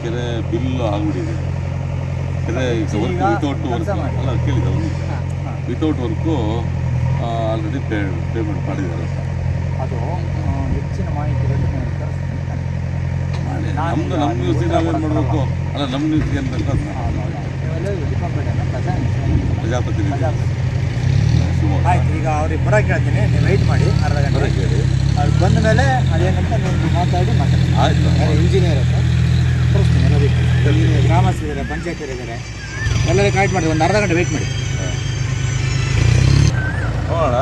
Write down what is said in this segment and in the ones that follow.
ಕೆರೆ ಬಿಲ್ ಆಗ್ಬಿಟ್ಟಿದೆ ಕೆರೆ ವರ್ಕ್ ವಿತೌಟ್ ವರ್ಕ್ ಅಲ್ಲ ಕೇಳಿದ ಒಂದು without work already pay payment ಮಾಡಿದ್ದಾರೆ ಅದು ಆ, ಹೆಚ್ಚಿನ ಮಾಹಿತಿಗಳು ನಾನು ತರಿಸ್ತೀನಿ. ಮಾಡಿ ನಮ್ದು ನಮ್ಮ ನ್ಯೂಸ್ಗೆ ನಾವೇನು ಮಾಡಬೇಕು ಅಲ್ಲ ನಮ್ಮ ನ್ಯೂಸ್ಗೆ ಏನು ಬೇಕು ಅದನ್ನ ನೀವೆಲ್ಲ ಡಿಪಾರ್ಟ್ಮೆಂಟನ್ನು ಪ್ರಜಾಪ್ರಭುತ್ವ ಪ್ರಜಾಪ್ರತಿನಿಧಿ ಶಿವಮೊಗ್ಗ ಆಯ್ತು ಈಗ ಅವ್ರಿಗೆ ಬರೋಕೆ ಹೇಳ್ತೀನಿ ನೀವು ವೆಯ್ಟ್ ಮಾಡಿ ಅರ್ಧ ಗಂಟೆ ಬರೋಕ್ಕೆ ಹೇಳಿ ಅವ್ರು ಬಂದ ಮೇಲೆ ಅದೇನಂತ ನೀವು ಮಾತಾಡಿ ಮಾತಾಡಿ ಆಯ್ತು ಯಾರು ಇಂಜಿನಿಯರ್ ಅಂತ ತೋರಿಸ್ತೀನಿ ಎಲ್ಲದಕ್ಕೆ ಇಲ್ಲಿ ಗ್ರಾಮಸ್ಥರಿದ್ದಾರೆ ಪಂಚಾಯತಿಯರಿದ್ದಾರೆ ಎಲ್ಲರಿಗೆ ಕಾಯ್ಟ್ ಮಾಡಿ ಒಂದು ಅರ್ಧ ಗಂಟೆ ವೆಯ್ಟ್ ಮಾಡಿ ನೋಡೋಣ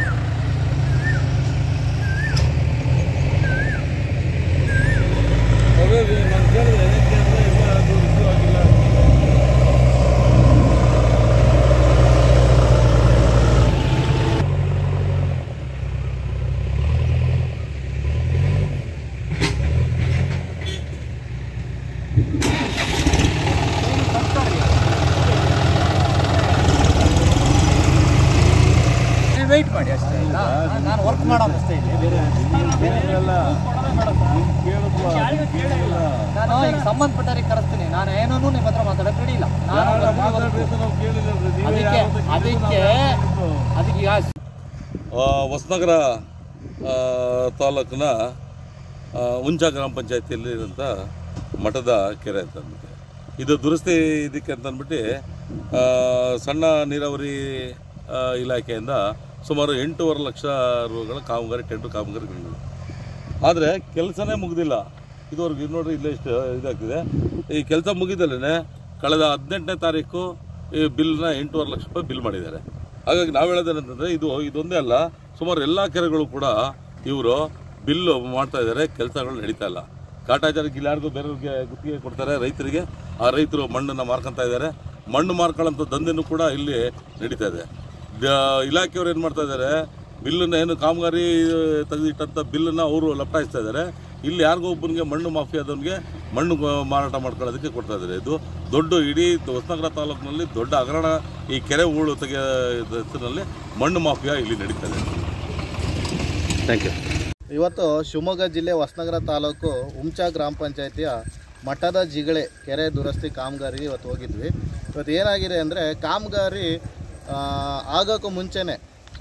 ನೀವು ವೆಯ್ಟ್ ಮಾಡಿ ಅಷ್ಟೇ ಆಯ್ತಾ? ನಾನು ವರ್ಕ್ ಮಾಡೋದು ಅಷ್ಟೇ ಇಲ್ಲಿ ಬೇರೆ ನಾನು ಈಗ ಸಂಬಂಧಪಟ್ಟವ್ರಿಗೆ ಕರೆಸ್ತೀನಿ ನಾನು ಏನೂ ನಿಮ್ಮ ಹತ್ರ ಮಾತಾಡೋಕೆ ರೆಡಿ ಇಲ್ಲ ನಾನು ಅದಕ್ಕೆ ಅದಕ್ಕೆ ಅದಕ್ಕೆ ಈಗ ಆ, ಹೊಸನಗರ ಆ, ತಾಲೂಕಿನ ಆ, ಹುಂಚ ಗ್ರಾಮ ಪಂಚಾಯತಿಯಲ್ಲಿ ಇರೋಂಥ ಮಠದ ಕೆರೆ ಅಂತ ಅಂದ್ಬಿಟ್ಟು ಇದು ದುರಸ್ತಿ ಇದಕ್ಕೆ ಅಂತ ಅಂದ್ಬಿಟ್ಟು ಆ, ಸಣ್ಣ ನೀರಾವರಿ ಆ, ಇಲಾಖೆಯಿಂದ ಸುಮಾರು ಎಂಟೂವರೆ ಲಕ್ಷ ರೂಗಳ ಕಾಮಗಾರಿ ಟೆಂಡರ್ ಕಾಮಗಾರಿ ಆದರೆ ಕೆಲಸನೇ ಮುಗಿದಿಲ್ಲ ಇದುವರೆಗೂ ಇದು ನೋಡ್ರಿ ಇಲ್ಲೇ ಇಷ್ಟು ಇದಾಗ್ತಿದೆ ಈ ಕೆಲಸ ಮುಗಿದಲ್ಲೇ ಕಳೆದ ಹದಿನೆಂಟನೇ ತಾರೀಕು ಈ ಬಿಲ್ನ ಎಂಟೂವರೆ ಲಕ್ಷ ರೂಪಾಯಿ ಬಿಲ್ ಮಾಡಿದ್ದಾರೆ ಹಾಗಾಗಿ ನಾವು ಹೇಳೋದೇನಂತಂದರೆ ಇದು ಇದೊಂದೇ ಅಲ್ಲ ಸುಮಾರು ಎಲ್ಲ ಕೆರೆಗಳು ಕೂಡ ಇವರು ಬಿಲ್ಲು ಮಾಡ್ತಾ ಇದ್ದಾರೆ ಕೆಲಸಗಳು ನಡೀತಾ ಇಲ್ಲ ಕಾಟಾಚಾರಕ್ಕೆ ಇಲ್ಲಾರ್ದು ಬೇರೆಯವ್ರಿಗೆ ಗುತ್ತಿಗೆ ಕೊಡ್ತಾರೆ ರೈತರಿಗೆ ಆ ರೈತರು ಮಣ್ಣನ್ನು ಮಾರ್ಕೊತಾ ಇದ್ದಾರೆ ಮಣ್ಣು ಮಾರ್ಕೊಳ್ಳೋಂಥ ದಂಧೆನೂ ಕೂಡ ಇಲ್ಲಿ ನಡೀತಾ ಇದೆ ದ- ಇಲಾಖೆಯವ್ರು ಏನು ಮಾಡ್ತಾ ಇದ್ದಾರೆ ಬಿಲ್ಲನ್ನು ಏನು ಕಾಮಗಾರಿ ತೆಗೆದಿಟ್ಟಂಥ ಬಿಲ್ಲನ್ನು ಅವರು ಲಪಟಾಯಿಸ್ತಾ ಇದ್ದಾರೆ ಇಲ್ಲಿ ಯಾರಿಗೋ ಒಬ್ಬನಿಗೆ ಮಣ್ಣು ಮಾಫಿಯಾದವನಿಗೆ ಮಣ್ಣು ಗ- ಮಾರಾಟ ಮಾಡ್ಕೊಳ್ಳೋದಕ್ಕೆ ಕೊಡ್ತಾ ಇದ್ದಾರೆ ಇದು ದೊಡ್ಡ ಇಡೀ ಹೊಸನಗರ ತಾಲೂಕಿನಲ್ಲಿ ದೊಡ್ಡ ಹಗರಣ ಈ ಕೆರೆ ಹೂಳು ತೆಗೆಯ ಹೆಸರಿನಲ್ಲಿ ಮಣ್ಣು ಮಾಫಿಯಾ ಇಲ್ಲಿ ನಡೀತಾ ಇದೆ ಥ್ಯಾಂಕ್ ಯು ಇವತ್ತು ಶಿವಮೊಗ್ಗ ಜಿಲ್ಲೆ ಹೊಸನಗರ ತಾಲೂಕು ಹುಂಚ ಗ್ರಾಮ ಪಂಚಾಯತಿಯ ಮಠದ ಜಿಗಳೆ ಕೆರೆ ದುರಸ್ತಿ ಕಾಮಗಾರಿಗೆ ಇವತ್ತು ಹೋಗಿದ್ವಿ ಇವತ್ತು ಏನಾಗಿದೆ ಅಂದರೆ ಕಾಮಗಾರಿ ಆ, ಆಗೋಕ್ಕೂ ಮುಂಚೆನೇ ಸೊ,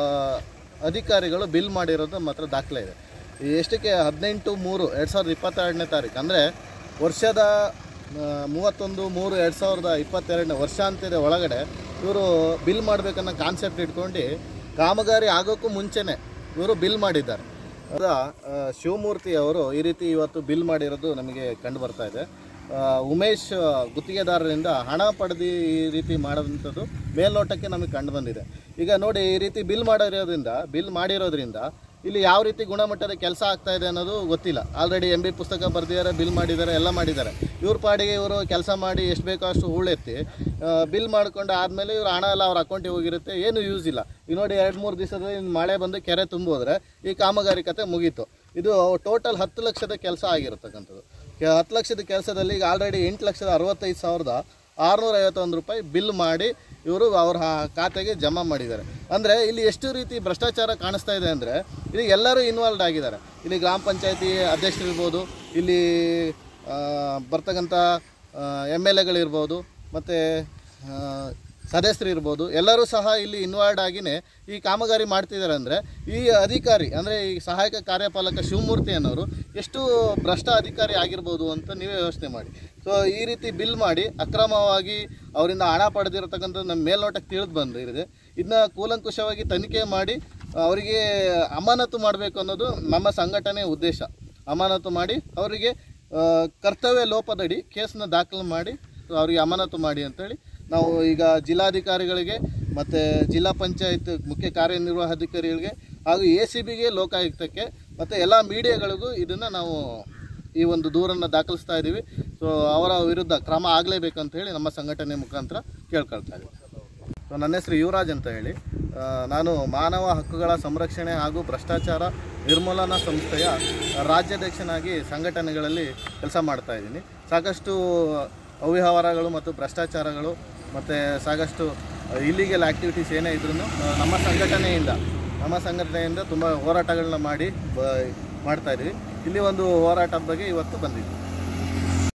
ಅಧಿಕಾರಿಗಳು ಬಿಲ್ ಮಾಡಿರೋದು ಮಾತ್ರ ದಾಖಲೆ ಇದೆ ಎಷ್ಟಕ್ಕೆ ಹದಿನೆಂಟು ಮೂರು ಎರಡು ಸಾವಿರದ ಇಪ್ಪತ್ತೆರಡನೇ ತಾರೀಕು ಅಂದರೆ ವರ್ಷದ ಆ, ಮೂವತ್ತೊಂದು ಮೂರು ಎರಡು ಸಾವಿರದ ಇಪ್ಪತ್ತೆರಡನೇ ವರ್ಷಾಂತ್ಯದ ಒಳಗಡೆ ಇವರು ಬಿಲ್ ಮಾಡಬೇಕನ್ನೋ ಕಾನ್ಸೆಪ್ಟ್ ಇಟ್ಕೊಂಡು ಕಾಮಗಾರಿ ಆಗೋಕ್ಕೂ ಮುಂಚೆನೇ ಇವರು ಬಿಲ್ ಮಾಡಿದ್ದಾರೆ ಅದ ಆ, ಶಿವಮೂರ್ತಿ ಅವರು ಈ ರೀತಿ ಇವತ್ತು ಬಿಲ್ ಮಾಡಿರೋದು ನಮಗೆ ಕಂಡು ಬರ್ತಾ ಇದೆ ಆ, ಉಮೇಶ್ ಆ, ಗುತ್ತಿಗೆದಾರರಿಂದ ಹಣ ಪಡೆದು ಈ ರೀತಿ ಮಾಡೋದಂಥದ್ದು ಮೇಲ್ನೋಟಕ್ಕೆ ನಮಗೆ ಕಂಡು ಬಂದಿದೆ ಈಗ ನೋಡಿ ಈ ರೀತಿ ಬಿಲ್ ಮಾಡಿರೋದ್ರಿಂದ ಬಿಲ್ ಮಾಡಿರೋದ್ರಿಂದ ಇಲ್ಲಿ ಯಾವ ರೀತಿ ಗುಣಮಟ್ಟದ ಕೆಲಸ ಆಗ್ತಾ ಇದೆ ಅನ್ನೋದು ಗೊತ್ತಿಲ್ಲ ಆಲ್ರೆಡಿ ಎಂ ಬಿ ಪುಸ್ತಕ ಬರೆದಿದ್ದಾರೆ ಬಿಲ್ ಮಾಡಿದ್ದಾರೆ ಎಲ್ಲ ಮಾಡಿದ್ದಾರೆ ಇವ್ರ ಪಾಡಿಗೆ ಇವರು ಕೆಲಸ ಮಾಡಿ ಎಷ್ಟು ಬೇಕೋ ಅಷ್ಟು ಹೂಳೆತ್ತಿ ಬಿಲ್ ಮಾಡ್ಕೊಂಡು ಆದಮೇಲೆ ಇವ್ರ ಹಣ ಎಲ್ಲ ಅವ್ರ ಅಕೌಂಟಿಗೆ ಹೋಗಿರುತ್ತೆ ಏನು ಯೂಸ್ ಇಲ್ಲ ಈಗ ನೋಡಿ ಎರಡು ಮೂರು ದಿವಸದಲ್ಲಿ ಇನ್ನು ಮಳೆ ಬಂದು ಕೆರೆ ತುಂಬೋದ್ರೆ ಈ ಕಾಮಗಾರಿ ಕತೆ ಮುಗೀತು ಇದು ಟೋಟಲ್ ಹತ್ತು ಲಕ್ಷದ ಕೆಲಸ ಆಗಿರತಕ್ಕಂಥದ್ದು ಕೆ- ಹತ್ತು ಲಕ್ಷದ ಕೆಲಸದಲ್ಲಿ ಈಗ ಆಲ್ರೆಡಿ ಎಂಟು ಲಕ್ಷದ ಅರವತ್ತೈದು ಸಾವಿರದ ಆರುನೂರ ಐವತ್ತೊಂದು ರೂಪಾಯಿ ಬಿಲ್ ಮಾಡಿ ಇವರು ಅವ್ರ ಹಾ- ಖಾತೆಗೆ ಜಮಾ ಮಾಡಿದ್ದಾರೆ ಅಂದರೆ ಇಲ್ಲಿ ಎಷ್ಟು ರೀತಿ ಭ್ರಷ್ಟಾಚಾರ ಕಾಣಿಸ್ತಾ ಇದೆ ಅಂದರೆ ಇಲ್ಲಿ ಎಲ್ಲರೂ ಇನ್ವಾಲ್ವ್ ಆಗಿದ್ದಾರೆ ಇಲ್ಲಿ ಗ್ರಾಮ ಪಂಚಾಯತಿ ಅಧ್ಯಕ್ಷರಿರ್ಬೋದು ಇಲ್ಲಿ ಆ, ಬರ್ತಕ್ಕಂಥ ಎಮ್ ಎಲ್ ಎಗಳಿರ್ಬೋದು ಮತ್ತು ಸದಸ್ಯರು ಇರ್ಬೋದು ಎಲ್ಲರೂ ಸಹ ಇಲ್ಲಿ ಇನ್ವಾಲ್ವ್ ಆಗಿನೇ ಈ ಕಾಮಗಾರಿ ಮಾಡ್ತಿದ್ದಾರೆ ಅಂದರೆ ಈ ಅಧಿಕಾರಿ ಅಂದರೆ ಈ ಸಹಾಯಕ ಕಾರ್ಯಪಾಲಕ ಶಿವಮೂರ್ತಿ ಅನ್ನೋರು ಎಷ್ಟು ಭ್ರಷ್ಟ ಅಧಿಕಾರಿ ಆಗಿರ್ಬೋದು ಅಂತ ನೀವೇ ಯೋಚನೆ ಮಾಡಿ ಸೊ ಈ ರೀತಿ ಬಿಲ್ ಮಾಡಿ ಅಕ್ರಮವಾಗಿ ಅವರಿಂದ ಹಣ ಪಡೆದಿರತಕ್ಕಂಥದ್ದು ನಮ್ಮ ಮೇಲ್ನೋಟಕ್ಕೆ ತಿಳಿದು ಬಂದಿದೆ ಇದನ್ನ ಕೂಲಂಕುಷವಾಗಿ ತನಿಖೆ ಮಾಡಿ ಅವರಿಗೆ ಅಮಾನತು ಮಾಡಬೇಕು ಅನ್ನೋದು ನಮ್ಮ ಸಂಘಟನೆಯ ಉದ್ದೇಶ ಅಮಾನತು ಮಾಡಿ ಅವರಿಗೆ ಆ, ಕರ್ತವ್ಯ ಲೋಪದಡಿ ಕೇಸನ್ನ ದಾಖಲು ಮಾಡಿ ಅವರಿಗೆ ಅಮಾನತು ಮಾಡಿ ಅಂತೇಳಿ ನಾವು ಈಗ ಜಿಲ್ಲಾಧಿಕಾರಿಗಳಿಗೆ ಮತ್ತು ಜಿಲ್ಲಾ ಪಂಚಾಯತ್ ಮುಖ್ಯ ಕಾರ್ಯನಿರ್ವಹಣಾಧಿಕಾರಿಗಳಿಗೆ ಹಾಗೂ ಎ ಸಿ ಬಿಗೆ ಲೋಕಾಯುಕ್ತಕ್ಕೆ ಮತ್ತು ಎಲ್ಲ ಮೀಡಿಯಾಗಳಿಗೂ ಇದನ್ನು ನಾವು ಈ ಒಂದು ದೂರನ್ನು ದಾಖಲಿಸ್ತಾ ಇದ್ದೀವಿ ಸೊ ಅವರ ವಿರುದ್ಧ ಕ್ರಮ ಆಗಲೇಬೇಕಂತ ಹೇಳಿ ನಮ್ಮ ಸಂಘಟನೆ ಮುಖಾಂತರ ಕೇಳ್ಕೊಳ್ತಾ ಇದ್ದೀವಿ ಸೊ ನನ್ನ ಹೆಸರು ಯುವರಾಜ್ ಅಂತ ಹೇಳಿ ಆ, ನಾನು ಮಾನವ ಹಕ್ಕುಗಳ ಸಂರಕ್ಷಣೆ ಹಾಗೂ ಭ್ರಷ್ಟಾಚಾರ ನಿರ್ಮೂಲನಾ ಸಂಸ್ಥೆಯ ರಾಜ್ಯಾಧ್ಯಕ್ಷನಾಗಿ ಸಂಘಟನೆಗಳಲ್ಲಿ ಕೆಲಸ ಮಾಡ್ತಾ ಇದ್ದೀನಿ ಸಾಕಷ್ಟು ಅವ್ಯವಹಾರಗಳು ಮತ್ತು ಭ್ರಷ್ಟಾಚಾರಗಳು ಮತ್ತು ಸಾಕಷ್ಟು ಇಲ್ಲಿಗಲ್ ಆ್ಯಕ್ಟಿವಿಟೀಸ್ ಏನೇ ಇದ್ರೂ ನಮ್ಮ ಸಂಘಟನೆಯಿಂದ ನಮ್ಮ ಸಂಘಟನೆಯಿಂದ ತುಂಬ ಹೋರಾಟಗಳನ್ನ ಮಾಡಿ ಬ ಮಾಡ್ತಾ ಇದ್ದೀವಿ ಇಲ್ಲಿ ಒಂದು ಹೋರಾಟದ ಬಗ್ಗೆ ಇವತ್ತು ಬಂದಿದ್ದೀವಿ